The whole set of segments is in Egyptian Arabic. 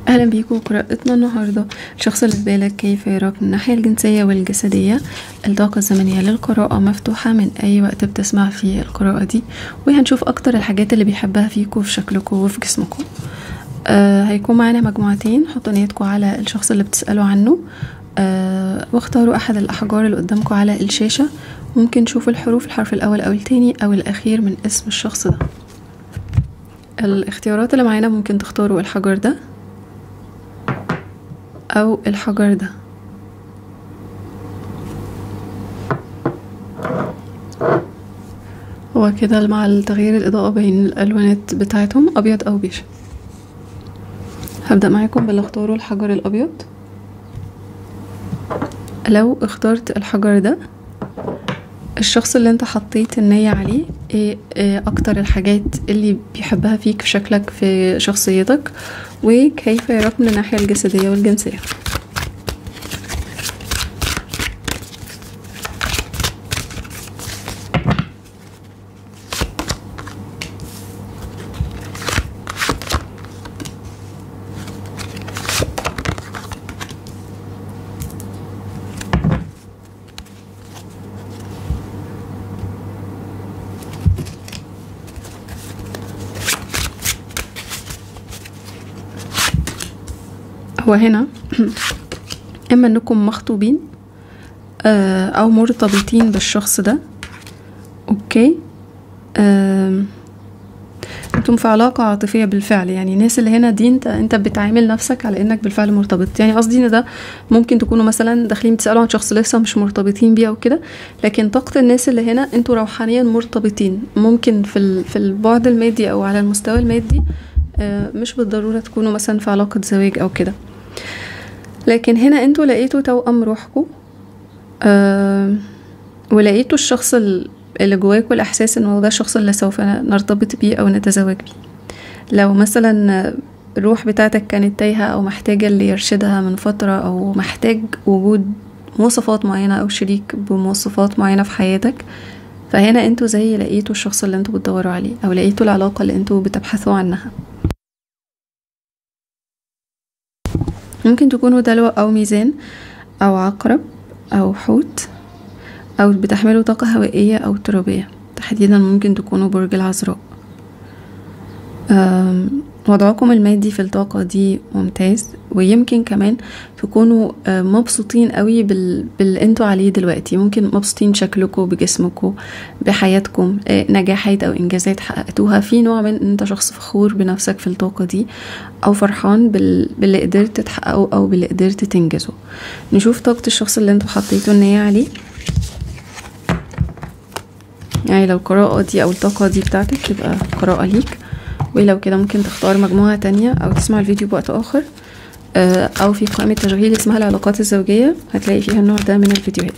اهلا بيكم قراءتنا النهارده الشخص اللي في بالك كيف يراك من الناحيه الجنسيه والجسديه الطاقه الزمنيه للقراءه مفتوحه من اي وقت بتسمع فيه القراءه دي وهنشوف اكتر الحاجات اللي بيحبها فيكم في شكلكم وفي جسمكم آه هيكون معانا مجموعتين حطوا نيتكم على الشخص اللي بتسالوا عنه آه واختاروا احد الاحجار اللي قدامكم على الشاشه ممكن تشوفوا الحروف الحرف الاول او التاني او الاخير من اسم الشخص ده الاختيارات اللي معانا ممكن تختاروا الحجر ده أو الحجر ده هو كده مع التغيير الإضاءة بين الألوانات بتاعتهم أبيض أو بيج هبدأ معاكم باللي اختاروا الحجر الأبيض لو اخترت الحجر ده الشخص اللي انت حطيت النية عليه ايه, ايه اكتر الحاجات اللي بيحبها فيك في شكلك في شخصيتك وكيف يراك من الناحية الجسدية والجنسية هو هنا اما انكم مخطوبين او مرتبطين بالشخص ده اوكي انتم في علاقة عاطفية بالفعل يعني الناس اللي هنا دي انت انت بتعامل نفسك على انك بالفعل مرتبط يعني قصدي ان ده ممكن تكونوا مثلا داخلين بتسألوا عن شخص لسه مش مرتبطين بيه او كده لكن طاقة الناس اللي هنا انتوا روحانيا مرتبطين ممكن في في البعد المادي او على المستوى المادي مش بالضرورة تكونوا مثلا في علاقة زواج او كده لكن هنا انتوا لقيتوا توأم روحكم آه ولقيتوا الشخص اللي جواكوا الإحساس إنه ده الشخص اللي سوف نرتبط بيه أو نتزوج بيه لو مثلا الروح بتاعتك كانت تايهة أو محتاجة اللي يرشدها من فترة أو محتاج وجود مواصفات معينة أو شريك بمواصفات معينة في حياتك فهنا انتوا زي لقيتوا الشخص اللي انتوا بتدوروا عليه أو لقيتوا العلاقة اللي انتوا بتبحثوا عنها ممكن تكونوا دلو أو ميزان أو عقرب أو حوت أو بتحملوا طاقة هوائية أو ترابية تحديدا ممكن تكونوا برج العذراء وضعكم المادي في الطاقة دي ممتاز ويمكن كمان تكونوا مبسوطين قوي بال... باللي انتوا عليه دلوقتي ممكن مبسوطين شكلكم بجسمكم بحياتكم نجاحات او انجازات حققتوها في نوع من ان انت شخص فخور بنفسك في الطاقة دي او فرحان بال... باللي قدرت تحققه او باللي قدرت تنجزه نشوف طاقة الشخص اللي انتوا حطيتوا النية عليه يعني لو القراءة دي او الطاقة دي بتاعتك تبقى قراءة ليك ولو كده ممكن تختار مجموعة تانية أو تسمع الفيديو بوقت آخر أو في قائمة تشغيل اسمها العلاقات الزوجية هتلاقي فيها النوع ده من الفيديوهات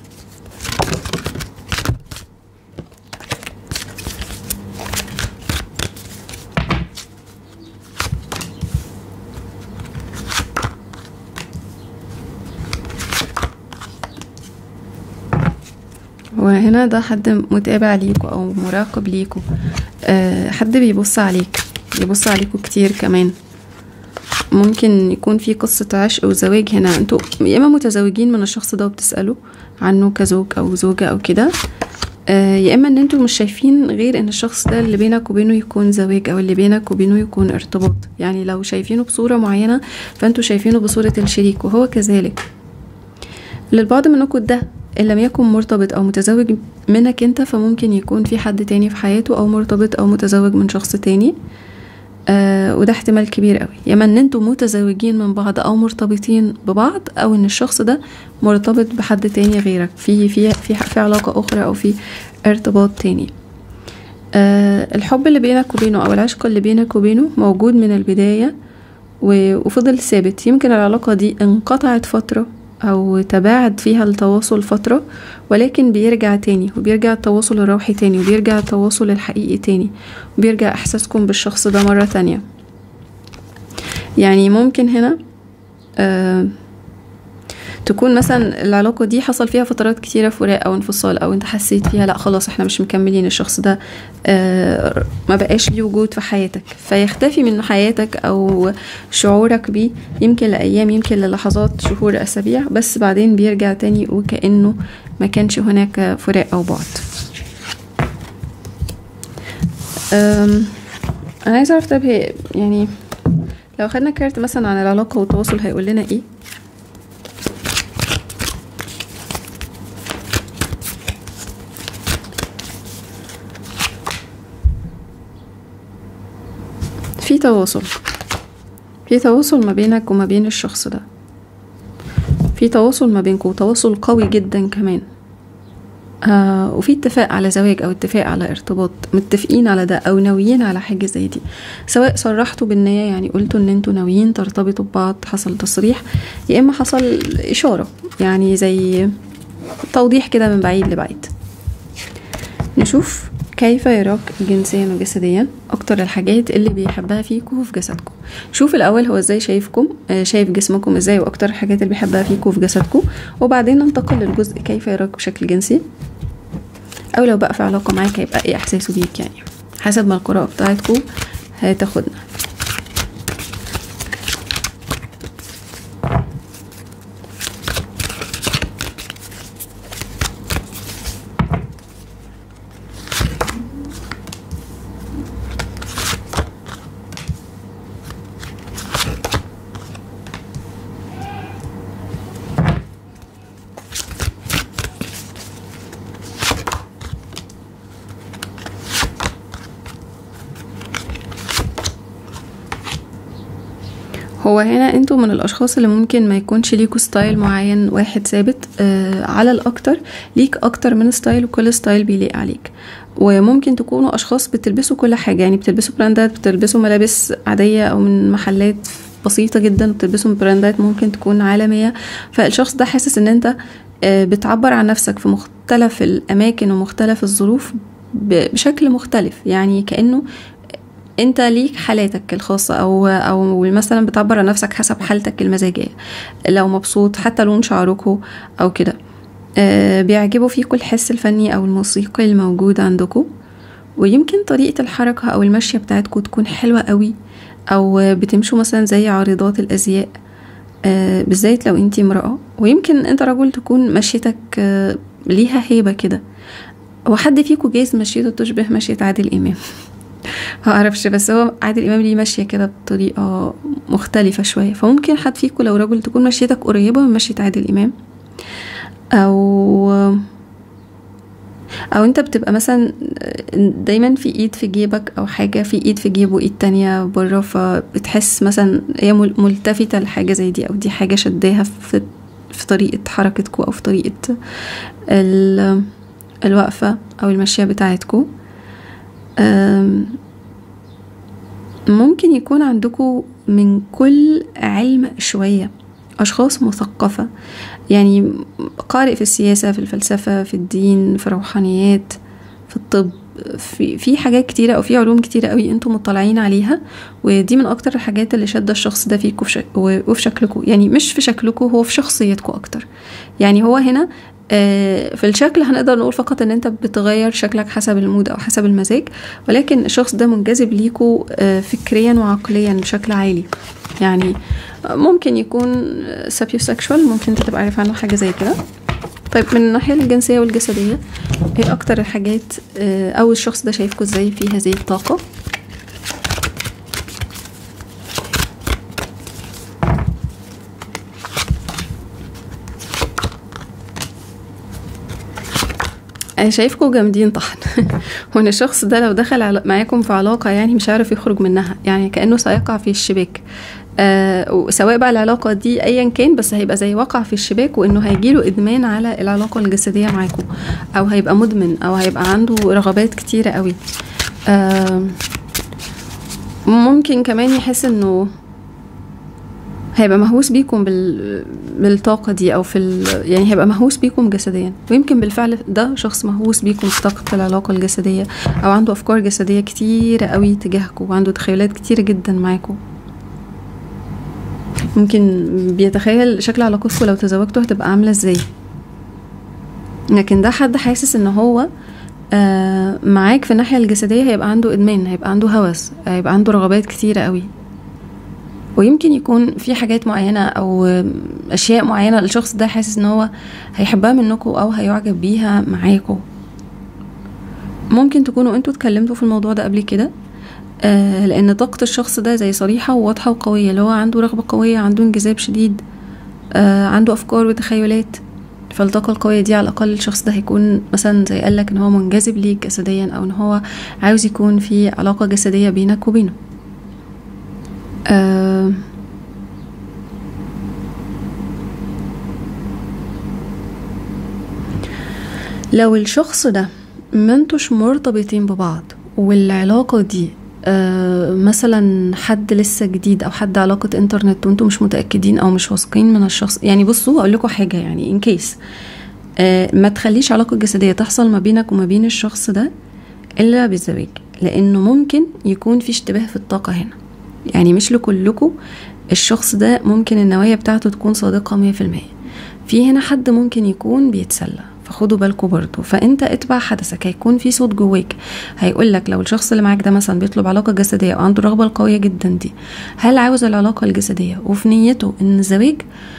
وهنا ده حد متابع ليكوا او مراقب ليكوا أه حد بيبص عليك بيبص عليكوا كتير كمان ممكن يكون في قصة عشق وزواج هنا انتوا يا اما متزوجين من الشخص ده وبتسألوا عنه كزوج او زوجة او كده أه يا اما ان انتوا مش شايفين غير ان الشخص ده اللي بينك وبينه يكون زواج او اللي بينك وبينه يكون ارتباط يعني لو شايفينه بصورة معينة فانتوا شايفينه بصورة الشريك وهو كذلك للبعض منكم ده إن لم يكن مرتبط أو متزوج منك أنت فممكن يكون في حد تاني في حياته أو مرتبط أو متزوج من شخص تاني آه وده احتمال كبير قوي يا اما ان انتوا متزوجين من بعض او مرتبطين ببعض او ان الشخص ده مرتبط بحد تاني غيرك في في في, في علاقه اخرى او في ارتباط تاني آه الحب اللي بينك وبينه او العشق اللي بينك وبينه موجود من البدايه وفضل ثابت يمكن العلاقه دي انقطعت فتره أو تباعد فيها التواصل فترة ولكن بيرجع تاني وبيرجع التواصل الروحي تاني وبيرجع التواصل الحقيقي تاني وبيرجع إحساسكم بالشخص ده مرة تانية يعني ممكن هنا آه تكون مثلا العلاقة دي حصل فيها فترات كتيرة فراق أو انفصال أو أنت حسيت فيها لأ خلاص احنا مش مكملين الشخص ده آه، ما بقاش ليه وجود في حياتك فيختفي من حياتك أو شعورك بيه يمكن لأيام يمكن للحظات شهور أسابيع بس بعدين بيرجع تاني وكأنه ما كانش هناك فراق أو بعد أم، أنا عايزة أعرف طب هي يعني لو خدنا كارت مثلا عن العلاقة والتواصل هيقول لنا ايه في تواصل في تواصل ما بينك وما بين الشخص ده في تواصل ما بينكم تواصل قوي جدا كمان آه وفي اتفاق على زواج او اتفاق على ارتباط متفقين على ده او ناويين على حاجه زي دي سواء صرحتوا بالنيه يعني قلتوا ان انتوا ناويين ترتبطوا ببعض حصل تصريح يا اما حصل اشاره يعني زي توضيح كده من بعيد لبعيد نشوف كيف يراك جنسيا وجسديا اكتر الحاجات اللي بيحبها فيكوا في جسدكم شوف الاول هو ازاي شايفكم آه، شايف جسمكم ازاي واكتر الحاجات اللي بيحبها فيكوا في جسدكم وبعدين ننتقل للجزء كيف يراك بشكل جنسي او لو بقى في علاقه معاك هيبقى ايه احساسه بيك يعني حسب ما القراءه بتاعتكم هتاخدنا هو هنا انتوا من الاشخاص اللي ممكن ما يكونش ليكوا ستايل معين واحد ثابت آه على الاكتر ليك اكتر من ستايل وكل ستايل بيليق عليك وممكن تكونوا اشخاص بتلبسوا كل حاجه يعني بتلبسوا براندات بتلبسوا ملابس عاديه او من محلات بسيطه جدا بتلبسوا من براندات ممكن تكون عالميه فالشخص ده حاسس ان انت آه بتعبر عن نفسك في مختلف الاماكن ومختلف الظروف ب- بشكل مختلف يعني كانه انت ليك حالاتك الخاصة او او مثلا بتعبر عن نفسك حسب حالتك المزاجية لو مبسوط حتى لون شعركوا او كده آه بيعجبوا فيكوا الحس الفني او الموسيقي الموجود عندكوا ويمكن طريقة الحركة او المشية بتاعتكوا تكون حلوة قوي او بتمشوا مثلا زي عارضات الازياء آه بالذات لو انتي امرأة ويمكن انت رجل تكون مشيتك آه ليها هيبة كده وحد فيكوا جايز مشيته تشبه مشية عادل امام معرفش بس هو عادل امام ليه ماشيه كده بطريقه مختلفه شويه فممكن حد فيكم لو راجل تكون مشيتك قريبه من مشيه عادل امام او او انت بتبقى مثلا دايما في ايد في جيبك او حاجه في ايد في جيب وايد تانية بره فبتحس مثلا هي مل- ملتفته لحاجه زي دي او دي حاجه شداها في في طريقه حركتكم او في طريقه ال- الوقفه او المشيه بتاعتكم أم، ممكن يكون عندكم من كل علم شوية أشخاص مثقفة يعني قارئ في السياسة في الفلسفة في الدين في الروحانيات في الطب في في حاجات كتيرة أو في علوم كتيرة قوي انتم مطلعين عليها ودي من أكتر الحاجات اللي شادة الشخص ده فيكم في شك... وفي شكلكم يعني مش في شكلكم هو في شخصيتكم أكتر يعني هو هنا آه، في الشكل هنقدر نقول فقط ان انت بتغير شكلك حسب المود او حسب المزاج ولكن الشخص ده منجذب ليكوا آه، فكريا وعقليا بشكل عالي يعني ممكن يكون سابيوسكشوال ممكن انت تبقى عارف عنه حاجه زي كده طيب من الناحيه الجنسيه والجسديه ايه اكتر الحاجات آه، او الشخص ده شايفكوا ازاي في هذه الطاقه انا شايفكم جامدين طحن وان الشخص ده لو دخل عل- معاكم في علاقه يعني مش عارف يخرج منها يعني كانه سيقع في الشباك آه وسواء بقى العلاقه دي ايا كان بس هيبقى زي وقع في الشباك وانه هيجيله ادمان على العلاقه الجسديه معاكم او هيبقى مدمن او هيبقى عنده رغبات كتيره قوي آه ممكن كمان يحس انه هيبقى مهووس بيكم بال... بالطاقة دي أو في ال... يعني هيبقى مهووس بيكم جسديا ويمكن بالفعل ده شخص مهووس بيكم في طاقة العلاقة الجسدية أو عنده أفكار جسدية كتيرة قوي تجاهكم وعنده تخيلات كتيرة جدا معاكم ممكن بيتخيل شكل علاقتكم لو تزوجتوا هتبقى عاملة ازاي لكن ده حد حاسس ان هو آه، معاك في الناحية الجسدية هيبقى عنده إدمان هيبقى عنده هوس هيبقى عنده رغبات كتيرة قوي ويمكن يكون في حاجات معينة أو أشياء معينة الشخص ده حاسس إن هو هيحبها منكم أو هيعجب بيها معاكم ممكن تكونوا انتوا اتكلمتوا في الموضوع ده قبل كده آه لأن طاقة الشخص ده زي صريحة وواضحة وقوية اللي هو عنده رغبة قوية عنده انجذاب شديد آه عنده أفكار وتخيلات فالطاقة القوية دي على الأقل الشخص ده هيكون مثلا زي قالك إن هو منجذب ليك جسديا أو إن هو عاوز يكون في علاقة جسدية بينك وبينه آه لو الشخص ده ما انتوش مرتبطين ببعض والعلاقة دي آه مثلا حد لسه جديد او حد علاقة انترنت وانتم مش متأكدين او مش واثقين من الشخص يعني بصوا اقول لكم حاجة يعني ان كيس آه ما تخليش علاقة جسدية تحصل ما بينك وما بين الشخص ده الا بالزواج لانه ممكن يكون في اشتباه في الطاقة هنا يعني مش لكلكم الشخص ده ممكن النوايا بتاعته تكون صادقة مية في المية في هنا حد ممكن يكون بيتسلى فخدوا بالكم برضه فانت اتبع حدثك هيكون في صوت جواك هيقول لك لو الشخص اللي معاك ده مثلا بيطلب علاقه جسديه او عنده الرغبه القويه جدا دي هل عاوز العلاقه الجسديه وفي نيته ان الزواج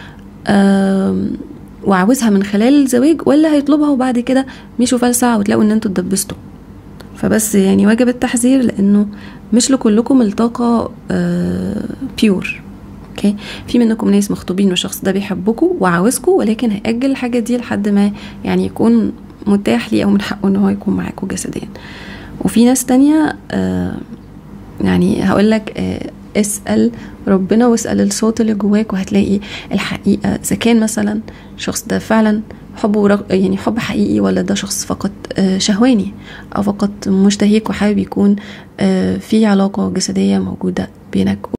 وعاوزها من خلال الزواج ولا هيطلبها وبعد كده مشوا فلسعة وتلاقوا ان انتوا اتدبستوا فبس يعني واجب التحذير لانه مش لكلكم الطاقة بيور اوكي في منكم ناس مخطوبين والشخص ده بيحبكم وعاوزكم ولكن هيأجل الحاجة دي لحد ما يعني يكون متاح ليه او من حقه ان هو يكون معاكم جسديا وفي ناس تانية آه يعني هقول لك آه اسأل ربنا واسأل الصوت اللي جواك وهتلاقي الحقيقة إذا كان مثلا الشخص ده فعلا حبه رغ... يعني حب حقيقي ولا ده شخص فقط شهواني أو فقط مشتهيك وحابب يكون في علاقة جسدية موجودة بينك